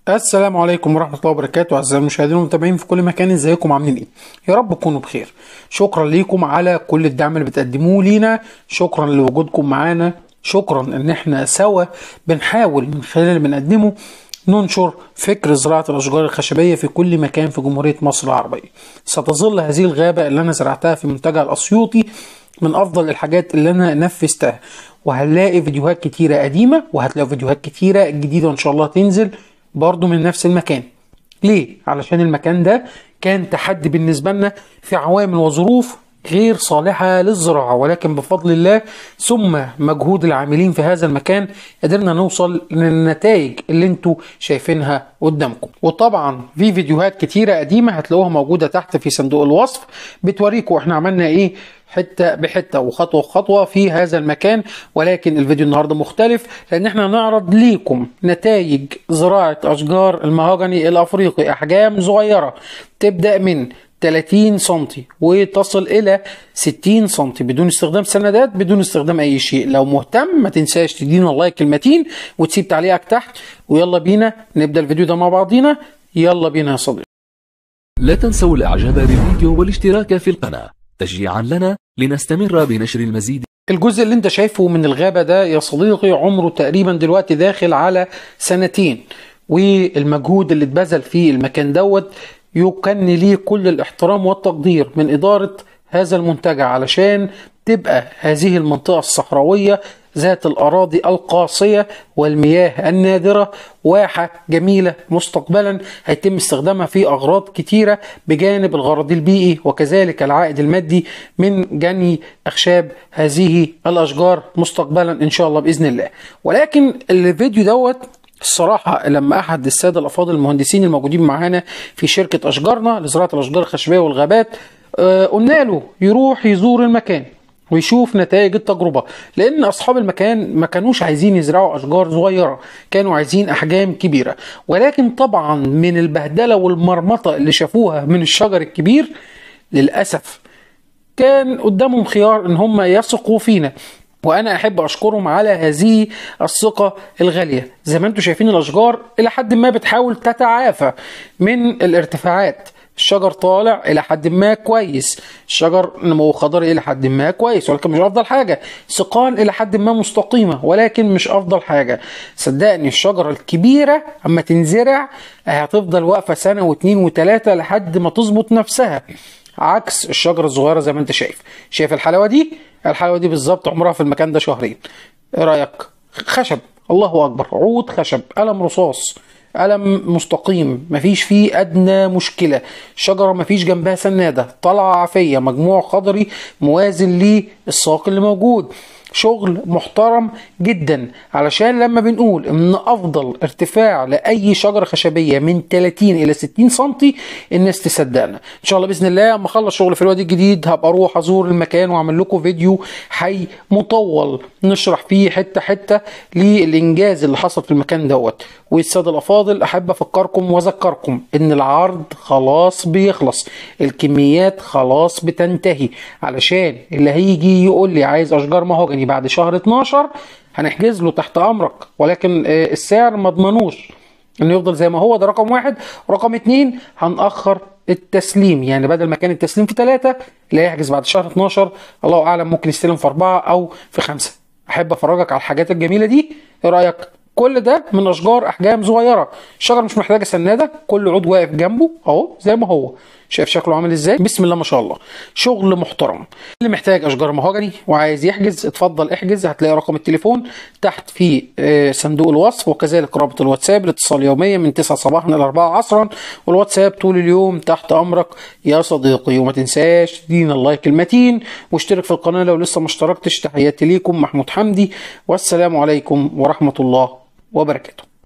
السلام عليكم ورحمة الله وبركاته أعزائي المشاهدين والمتابعين في كل مكان ازيكم عاملين ايه؟ يا رب تكونوا بخير. شكرا ليكم على كل الدعم اللي بتقدموه لينا، شكرا لوجودكم معانا، شكرا ان احنا سوا بنحاول من خلال اللي بنقدمه ننشر فكر زراعة الأشجار الخشبية في كل مكان في جمهورية مصر العربية. ستظل هذه الغابة اللي أنا زرعتها في منتجع الأسيوطي من أفضل الحاجات اللي أنا نفذتها. وهنلاقي فيديوهات كتيرة قديمة وهتلاقوا فيديوهات كتيرة جديدة إن شاء الله تنزل برضو من نفس المكان ليه؟ علشان المكان ده كان تحدي بالنسبة لنا في عوامل وظروف غير صالحة للزراعة ولكن بفضل الله ثم مجهود العاملين في هذا المكان قدرنا نوصل للنتائج اللي انتوا شايفينها قدامكم وطبعا في فيديوهات كتيرة قديمة هتلاقوها موجودة تحت في صندوق الوصف بتوريكم احنا عملنا ايه حته بحته وخطوه بخطوه في هذا المكان ولكن الفيديو النهارده مختلف لان احنا نعرض ليكم نتائج زراعه اشجار المهوجني الافريقي احجام صغيره تبدا من 30 سم وتصل الى 60 سم بدون استخدام سندات بدون استخدام اي شيء لو مهتم ما تنساش تدينا لايك كلمتين وتسيب تعليقك تحت ويلا بينا نبدا الفيديو ده مع بعضينا يلا بينا يا صديقي لا تنسوا الاعجاب بالفيديو والاشتراك في القناة تشجيعا لنا لنستمر بنشر المزيد الجزء اللي انت شايفه من الغابة ده يا صديقي عمره تقريبا دلوقتي داخل على سنتين والمجهود اللي اتبذل في المكان دوت يكن ليه كل الاحترام والتقدير من إدارة هذا المنتجع علشان تبقى هذه المنطقة الصحراوية ذات الأراضي القاسية والمياه النادرة واحة جميلة مستقبلا هيتم استخدامها في أغراض كتيرة بجانب الغرض البيئي وكذلك العائد المادي من جني أخشاب هذه الأشجار مستقبلا إن شاء الله بإذن الله ولكن الفيديو دوت الصراحة لما أحد السادة الأفاضل المهندسين الموجودين معانا في شركة أشجارنا لزراعة الأشجار الخشبية والغابات آه، قلنا له يروح يزور المكان ويشوف نتائج التجربة لأن أصحاب المكان ما كانوش عايزين يزرعوا أشجار صغيرة كانوا عايزين أحجام كبيرة ولكن طبعا من البهدلة والمرمطة اللي شافوها من الشجر الكبير للأسف كان قدامهم خيار ان هم يثقوا فينا وانا احب اشكرهم على هذه الثقه الغاليه زي ما انتم شايفين الاشجار الى حد ما بتحاول تتعافى من الارتفاعات الشجر طالع الى حد ما كويس الشجر نمو خضري الى حد ما كويس ولكن مش افضل حاجه سقان الى حد ما مستقيمه ولكن مش افضل حاجه صدقني الشجره الكبيره اما تنزرع هتفضل واقفه سنه واتنين وتلاته لحد ما تظبط نفسها عكس الشجره الصغيره زي ما انت شايف شايف الحلاوه دي الحلاوه دي بالظبط عمرها في المكان ده شهرين ايه رايك خشب الله اكبر عود خشب قلم رصاص قلم مستقيم مفيش فيه ادنى مشكله شجره مفيش جنبها سناده طالعه عافيه مجموع خضري موازن للساق اللي موجود شغل محترم جدا علشان لما بنقول ان افضل ارتفاع لاي شجره خشبيه من 30 الى 60 سم الناس تصدقنا ان شاء الله باذن الله اما اخلص شغل في الوادي الجديد هبقى اروح ازور المكان واعمل لكم فيديو حي مطول نشرح فيه حته حته للانجاز اللي حصل في المكان دوت والساده الافاضل احب افكركم واذكركم ان العرض خلاص بيخلص الكميات خلاص بتنتهي علشان اللي هيجي يقول لي عايز اشجار مهوجني بعد شهر 12 هنحجز له تحت امرك ولكن آه، السعر ما اضمنوش انه يفضل زي ما هو ده رقم واحد رقم اتنين هنأخر التسليم يعني بدل ما كان التسليم في ثلاثة لا يحجز بعد شهر 12 الله اعلم ممكن يستلم في اربعة او في خمسة احب افرجك على الحاجات الجميلة دي ايه رأيك كل ده من اشجار احجام صغيره الشجره مش محتاجه سناده كل عود واقف جنبه اهو زي ما هو شايف شكله عامل ازاي بسم الله ما شاء الله شغل محترم اللي محتاج اشجار مهوجني وعايز يحجز اتفضل احجز هتلاقي رقم التليفون تحت في آه، صندوق الوصف وكذلك رابط الواتساب الاتصال يوميا من 9 صباحا الى 4 عصرا والواتساب طول اليوم تحت امرك يا صديقي وما تنساش تدينا اللايك المتين واشترك في القناه لو لسه ما اشتركتش تحياتي ليكم محمود حمدي والسلام عليكم ورحمه الله وبركاته